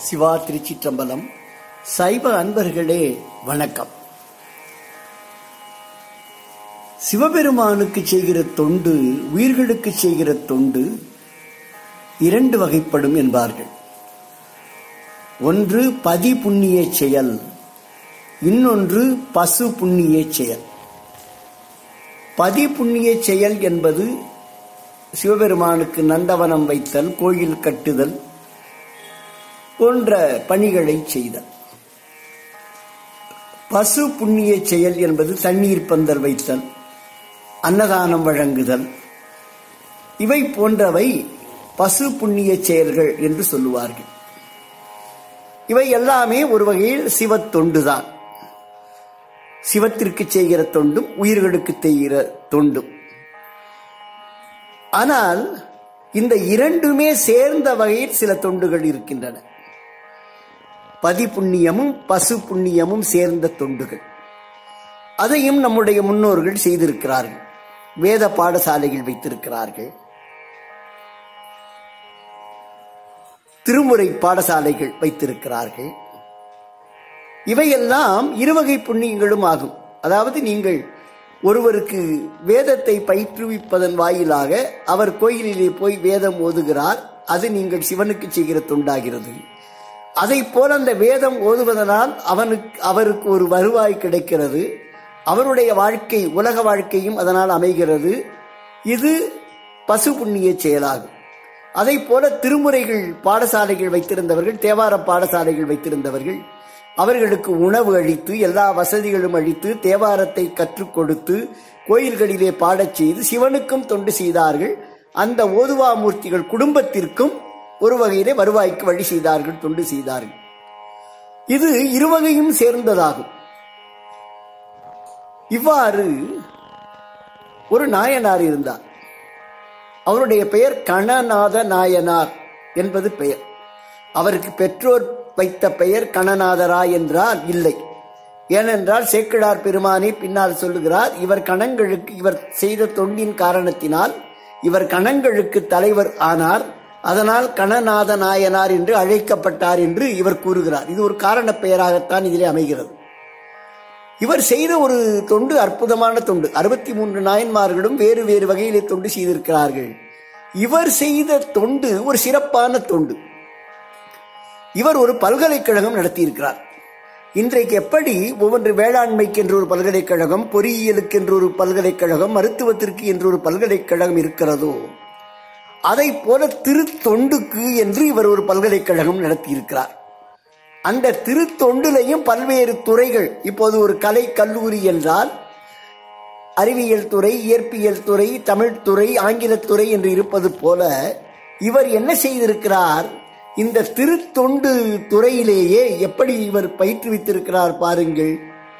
சிவா திருச்சிற்றம்பலம் சைவ அன்பர்களே வணக்கம் சிவபெருமானுக்கு செய்கிற தொண்டு உயிர்களுக்கு செய்கிற தொண்டு இரண்டு வகைப்படும் என்பார்கள் ஒன்று பதி புண்ணிய செயல் இன்னொன்று பசு புண்ணிய செயல் பதி புண்ணிய செயல் என்பது சிவபெருமானுக்கு நந்தவனம் வைத்தல் கோயில் கட்டுதல் போன்ற பணிகளை செய்தல் பசு புண்ணிய செயல் என்பது தண்ணீர் பந்தல் வைத்தல் அன்னதானம் வழங்குதல் இவை போன்றவை பசு புண்ணிய செயல்கள் என்று சொல்லுவார்கள் இவை எல்லாமே ஒரு வகையில் சிவ தொண்டுதான் சிவத்திற்கு செய்கிற தொண்டும் உயிர்களுக்கு செய்கிற தொண்டும் ஆனால் இந்த இரண்டுமே சேர்ந்த வகையில் சில தொண்டுகள் இருக்கின்றன பதி புண்ணியமும் பசு புண்ணியமும் சேர்ந்த தொண்டுகள் அதையும் நம்முடைய முன்னோர்கள் செய்திருக்கிறார்கள் வேத பாடசாலைகள் வைத்திருக்கிறார்கள் திருமுறை பாடசாலைகள் வைத்திருக்கிறார்கள் இவையெல்லாம் இருவகை புண்ணியங்களும் ஆகும் அதாவது நீங்கள் ஒருவருக்கு வேதத்தை பயிற்றுவிப்பதன் வாயிலாக அவர் கோயிலிலே போய் வேதம் ஓதுகிறார் அது நீங்கள் சிவனுக்கு செய்கிற தொண்டாகிறது அதை போல அந்த வேதம் ஓதுவதனால் அவனுக்கு அவருக்கு ஒரு வருவாய் கிடைக்கிறது அவருடைய வாழ்க்கை உலக வாழ்க்கையும் அதனால் அமைகிறது இது பசு புண்ணிய செயலாகும் அதை போல திருமுறைகள் பாடசாலைகள் வைத்திருந்தவர்கள் தேவார பாடசாலைகள் வைத்திருந்தவர்கள் அவர்களுக்கு உணவு அளித்து எல்லா வசதிகளும் அளித்து தேவாரத்தை கற்றுக் கொடுத்து கோயில்களிலே பாடச் செய்து சிவனுக்கும் தொண்டு செய்தார்கள் அந்த ஓதுவாமூர்த்திகள் குடும்பத்திற்கும் ஒரு வகையிலே வருவாய்க்கு வழி செய்தார்கள் தொண்டு செய்தார்கள் இது இருவகையும் சேர்ந்ததாகும் இவ்வாறு ஒரு நாயனார் இருந்தார் அவருடைய பெயர் கணநாத நாயனார் என்பது பெயர் அவருக்கு பெற்றோர் வைத்த பெயர் கணநாதரா என்றால் இல்லை ஏனென்றால் சேக்கிழார் பெருமானே பின்னால் சொல்லுகிறார் இவர் கணங்களுக்கு இவர் செய்த தொண்டின் காரணத்தினால் இவர் கணங்களுக்கு தலைவர் ஆனார் அதனால் கணநாத நாயனார் என்று அழைக்கப்பட்டார் என்று இவர் கூறுகிறார் இது ஒரு காரண பெயராகத்தான் இதிலே அமைகிறது இவர் செய்த ஒரு தொண்டு அற்புதமான தொண்டு அறுபத்தி மூன்று நாயன்மார்களும் வேறு வேறு வகையிலே தொண்டு செய்திருக்கிறார்கள் இவர் செய்த தொண்டு ஒரு சிறப்பான தொண்டு இவர் ஒரு பல்கலைக்கழகம் நடத்தியிருக்கிறார் இன்றைக்கு எப்படி ஒவ்வொன்று வேளாண்மைக்கு என்று ஒரு பல்கலைக்கழகம் பொறியியலுக்கு என்று ஒரு பல்கலைக்கழகம் மருத்துவத்திற்கு என்று ஒரு பல்கலைக்கழகம் இருக்கிறதோ அதை போல திருத்தொண்டுக்கு என்று இவர் ஒரு பல்கலைக்கழகம் நடத்தியிருக்கிறார் அந்த திருத்தொண்டிலையும் பல்வேறு துறைகள் இப்போது ஒரு கலை கல்லூரி என்றால் அறிவியல் துறை இயற்பியல் துறை தமிழ்துறை ஆங்கிலத்துறை என்று இருப்பது போல இவர் என்ன செய்திருக்கிறார் இந்த திருத்தொண்டு துறையிலேயே எப்படி இவர் பயிற்றுவித்திருக்கிறார் பாருங்கள்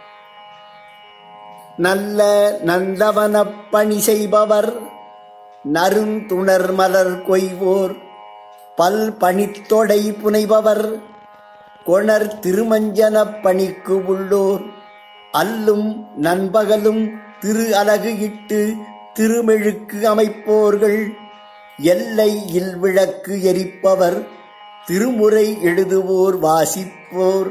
நல்ல நந்தவன பணி செய்பவர் நருந்துணர் மலர் கொய்வோர் பல் பணித்தொடை புனைபவர் கொணர் திருமஞ்சன பணிக்கு உள்ளோர் அல்லும் நண்பகலும் திரு அலகு இட்டு திருமெழுக்கு அமைப்போர்கள் எல்லை இல் விளக்கு எரிப்பவர் திருமுறை எழுதுவோர் வாசிப்போர்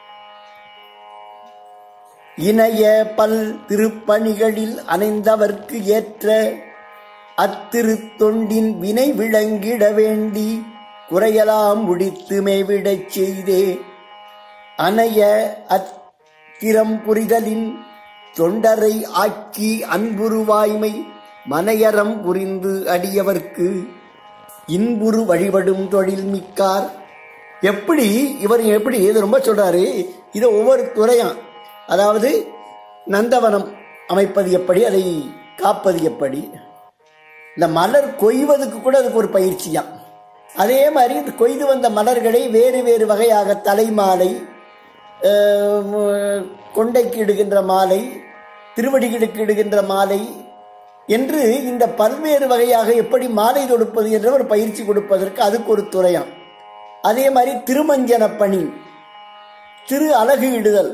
இணைய பல் திருப்பணிகளில் அணைந்தவர்க்கு ஏற்ற அத்திருத்தொண்டின் வினை விளங்கிட வேண்டி குறையலாம் முடித்து மேவிடச் செய்தே அணைய அத்திரம் புரிதலின் தொண்டரை ஆக்கி அன்புருவாய்மை மனையறம் புரிந்து அடியவர்க்கு இன்புரு வழிபடும் தொழில் மிக்கார் எப்படி இவர் எப்படி இது ரொம்ப சொல்றாரு இது ஒவ்வொரு துறையாம் அதாவது நந்தவனம் அமைப்பது எப்படி அதை காப்பது எப்படி இந்த மலர் கொய்வதுக்கு கூட அதுக்கு ஒரு பயிற்சியாம் அதே மாதிரி இந்த கொய்து வந்த மலர்களை வேறு வேறு வகையாக தலைமாலை கொண்டைக்கு இடுகின்ற மாலை திருவடிகளுக்கு இடுகின்ற மாலை என்று இந்த பல்வேறு வகையாக எப்படி மாலை தொடுப்பது என்ற ஒரு பயிற்சி கொடுப்பதற்கு அதுக்கு ஒரு துறையாம் அதே மாதிரி திருமஞ்சன பணி திரு அழகு இடுதல்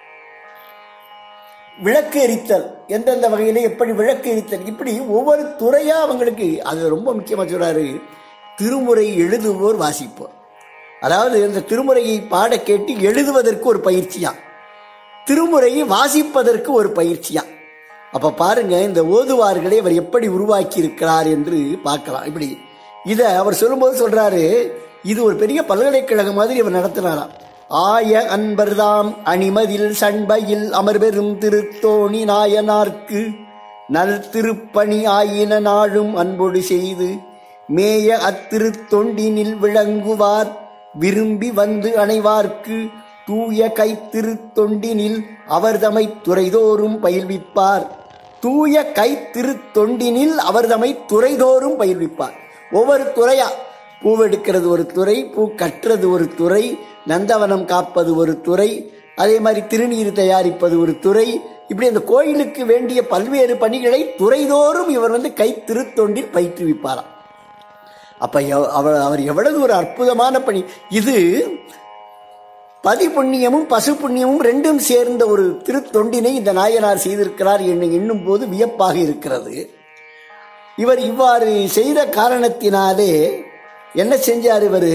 விளக்கு எரித்தல் எந்தெந்த வகையில எப்படி விளக்கு எரித்தல் இப்படி ஒவ்வொரு துறையா அவங்களுக்கு அது ரொம்ப முக்கியமா சொல்றாரு திருமுறை எழுதுவோர் வாசிப்போர் அதாவது இந்த திருமுறையை பாட கேட்டு எழுதுவதற்கு ஒரு பயிற்சியா திருமுறையை வாசிப்பதற்கு ஒரு பயிற்சியா அப்ப பாருங்க இந்த ஓதுவார்களை அவர் எப்படி உருவாக்கி இருக்கிறார் என்று பார்க்கலாம் இப்படி இத அவர் சொல்லும்போது சொல்றாரு இது ஒரு பெரிய பல்கலைக்கழகம் மாதிரி அவர் நடத்தினாராம் ஆய அன்பர்தாம் அணிமதில் சண்பையில் அமர்பெரும் திருத்தோணி நாயனார்க்கு நல் திருப்பணி ஆயின நாளும் அன்பொடு செய்து மேய அத்திருத்தொண்டினில் விளங்குவார் விரும்பி வந்து அணைவார்க்கு தூய கைத்திருத்தொண்டினில் அவர் தமை துறைதோறும் பயில்விப்பார் தூய கைத்திருத்தொண்டினில் அவர் தமை துறைதோறும் பயில்விப்பார் ஒவ்வொரு துறையா பூவெடுக்கிறது ஒரு துறை பூ கட்டுறது ஒரு துறை நந்தவனம் காப்பது ஒரு துறை அதே மாதிரி திருநீர் தயாரிப்பது ஒரு துறை இப்படி அந்த கோயிலுக்கு வேண்டிய பல்வேறு பணிகளை துறைதோறும் இவர் வந்து கை திருத்தொண்டில் பயிற்றுவிப்பாராம் அப்ப எவ்- அவர் அவர் எவ்வளவு ஒரு அற்புதமான பணி இது பதி புண்ணியமும் பசு புண்ணியமும் ரெண்டும் சேர்ந்த ஒரு திருத்தொண்டினை இந்த நாயனார் செய்திருக்கிறார் என்று எண்ணும் போது வியப்பாக இருக்கிறது இவர் இவ்வாறு செய்த காரணத்தினாலே என்ன செஞ்சார் இவர்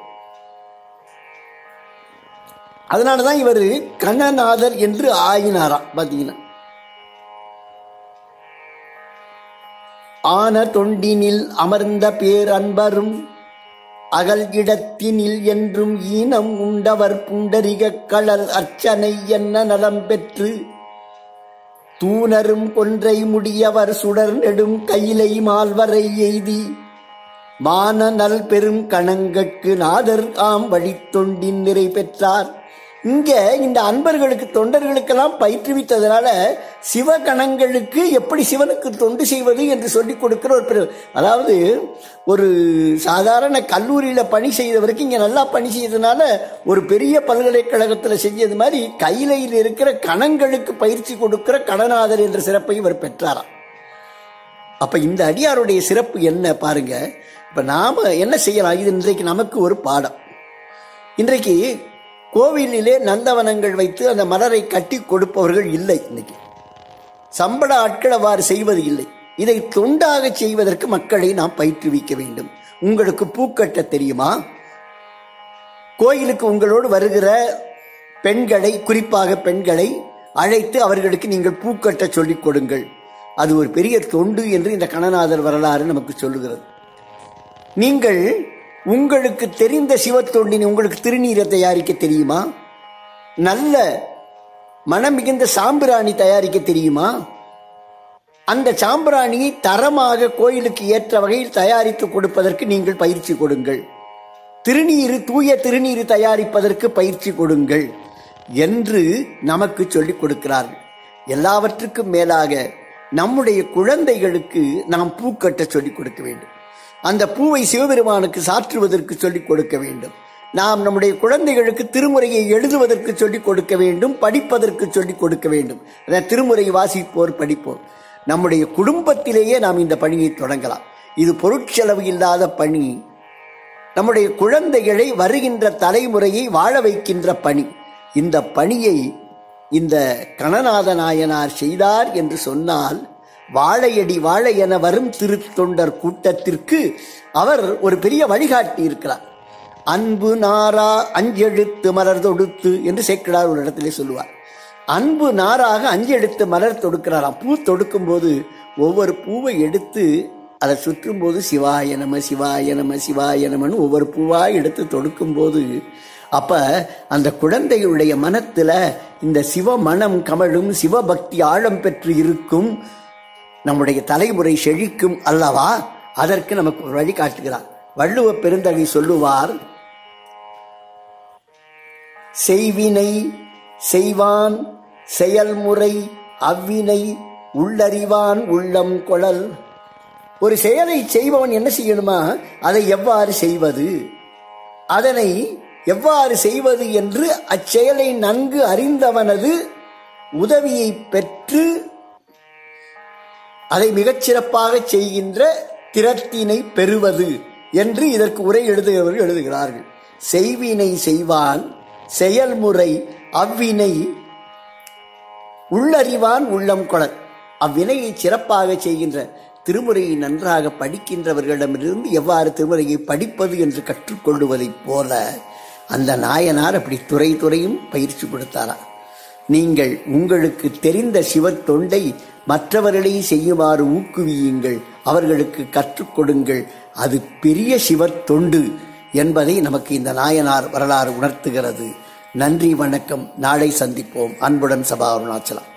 அதனாலதான் இவர் கண்ணநாதர் என்று ஆயினாராம் பாத்தீங்கன்னா ஆன தொண்டினில் அமர்ந்த பேரன்பரும் அகல் இடத்தினில் என்றும் ஈனம் உண்டவர் புண்டரிகக் களல் அர்ச்சனை என்ன நலம் பெற்று தூணரும் கொன்றை முடியவர் சுடர் நெடும் கையிலை மால்வரை எய்தி மான நல் பெரும் கணங்கட்கு நாதர் ஆம் வழித்தொண்டின் நிறை பெற்றார் இங்க இந்த அன்பர்களுக்கு தொண்டர்களுக்கெல்லாம் பயிற்றுவித்ததுனால சிவகணங்களுக்கு எப்படி சிவனுக்கு தொண்டு செய்வது என்று சொல்லிக் கொடுக்கிற ஒரு பெரு- அதாவது ஒரு சாதாரண கல்லூரியில பணி செய்தவருக்கு இங்க நல்லா பணி செய்ததுனால ஒரு பெரிய பல்கலைக்கழகத்தில் செஞ்சது மாதிரி கையிலையில் இருக்கிற கணங்களுக்கு பயிற்சி கொடுக்கிற கணநாதர் என்ற சிறப்பை இவர் பெற்றாராம் அப்ப இந்த அடியாருடைய சிறப்பு என்ன பாருங்க இப்ப நாம என்ன செய்யலாம் இது இன்றைக்கு நமக்கு ஒரு பாடம் இன்றைக்கு கோவிலிலே நந்தவனங்கள் வைத்து அந்த மலரை கட்டி கொடுப்பவர்கள் இல்லை இன்னைக்கு சம்பள ஆட்கள் அவ்வாறு செய்வது இல்லை இதை தொண்டாக செய்வதற்கு மக்களை நாம் பயிற்றுவிக்க வேண்டும் உங்களுக்கு பூக்கட்ட தெரியுமா கோயிலுக்கு உங்களோடு வருகிற பெண்களை குறிப்பாக பெண்களை அழைத்து அவர்களுக்கு நீங்கள் பூக்கட்ட சொல்லிக் கொடுங்கள் அது ஒரு பெரிய தொண்டு என்று இந்த கணநாதர் வரலாறு நமக்கு சொல்லுகிறது நீங்கள் உங்களுக்கு தெரிந்த சிவத்தொண்டினை உங்களுக்கு திருநீரை தயாரிக்க தெரியுமா நல்ல மனம் மிகுந்த சாம்பிராணி தயாரிக்க தெரியுமா அந்த சாம்பிராணியை தரமாக கோயிலுக்கு ஏற்ற வகையில் தயாரித்து கொடுப்பதற்கு நீங்கள் பயிற்சி கொடுங்கள் திருநீரு தூய திருநீரு தயாரிப்பதற்கு பயிற்சி கொடுங்கள் என்று நமக்கு சொல்லிக் கொடுக்கிறார்கள் எல்லாவற்றுக்கும் மேலாக நம்முடைய குழந்தைகளுக்கு நாம் பூக்கட்ட சொல்லிக் கொடுக்க வேண்டும் அந்த பூவை சிவபெருமானுக்கு சாற்றுவதற்கு சொல்லிக் கொடுக்க வேண்டும் நாம் நம்முடைய குழந்தைகளுக்கு திருமுறையை எழுதுவதற்கு சொல்லிக் கொடுக்க வேண்டும் படிப்பதற்கு சொல்லிக் கொடுக்க வேண்டும் அதான் திருமுறை வாசிப்போர் படிப்போர் நம்முடைய குடும்பத்திலேயே நாம் இந்த பணியை தொடங்கலாம் இது பொருட்செலவு இல்லாத பணி நம்முடைய குழந்தைகளை வருகின்ற தலைமுறையை வாழ வைக்கின்ற பணி இந்த பணியை இந்த கணநாத நாயனார் செய்தார் என்று சொன்னால் வாழையடி வாழை என வரும் திருத்தொண்டர் கூட்டத்திற்கு அவர் ஒரு பெரிய வழிகாட்டி இருக்கிறார் அன்பு நாரா அஞ்செழுத்து மலர் தொடுத்து என்று சேக்கிடார் ஒரு இடத்திலே சொல்லுவார் அன்பு நாராக அஞ்செழுத்து மலர் தொடுக்கிறாராம் பூ தொடுக்கும் போது ஒவ்வொரு பூவை எடுத்து அதை சுற்றும் போது சிவாய நம சிவாய நம சிவாய நமன்னு ஒவ்வொரு பூவா எடுத்து தொடுக்கும் போது அப்ப அந்த குழந்தைகளுடைய மனத்துல இந்த சிவ மனம் கமழும் சிவபக்தி ஆழம் பெற்று இருக்கும் நம்முடைய தலைமுறை செழிக்கும் அல்லவா அதற்கு நமக்கு ஒரு வழி காட்டுகிறார் வள்ளுவ பெருந்தகை சொல்லுவார் செய்வினை செய்வான் செயல்முறை அவ்வினை உள்ளறிவான் உள்ளம் கொளல் ஒரு செயலை செய்பவன் என்ன செய்யணுமா அதை எவ்வாறு செய்வது அதனை எவ்வாறு செய்வது என்று அச்செயலை நன்கு அறிந்தவனது உதவியை பெற்று அதை மிகச்சிறப்பாக செய்கின்ற திறத்தினை பெறுவது என்று இதற்கு உரை எழுதுகிறவர்கள் எழுதுகிறார்கள் செய்வினை செய்வான் செயல்முறை அவ்வினை உள்ளறிவான் உள்ளம் கொளர் அவ்வினையை சிறப்பாக செய்கின்ற திருமுறையை நன்றாக படிக்கின்றவர்களிடமிருந்து எவ்வாறு திருமுறையை படிப்பது என்று கற்றுக்கொள்வதைப் போல அந்த நாயனார் அப்படி துறை துறையும் பயிற்சி கொடுத்தாரா நீங்கள் உங்களுக்கு தெரிந்த சிவத் தொண்டை மற்றவர்களை செய்யுமாறு ஊக்குவியுங்கள் அவர்களுக்கு கற்றுக் கொடுங்கள் அது பெரிய சிவத் தொண்டு என்பதை நமக்கு இந்த நாயனார் வரலாறு உணர்த்துகிறது நன்றி வணக்கம் நாளை சந்திப்போம் அன்புடன் சபா அருணாச்சலம்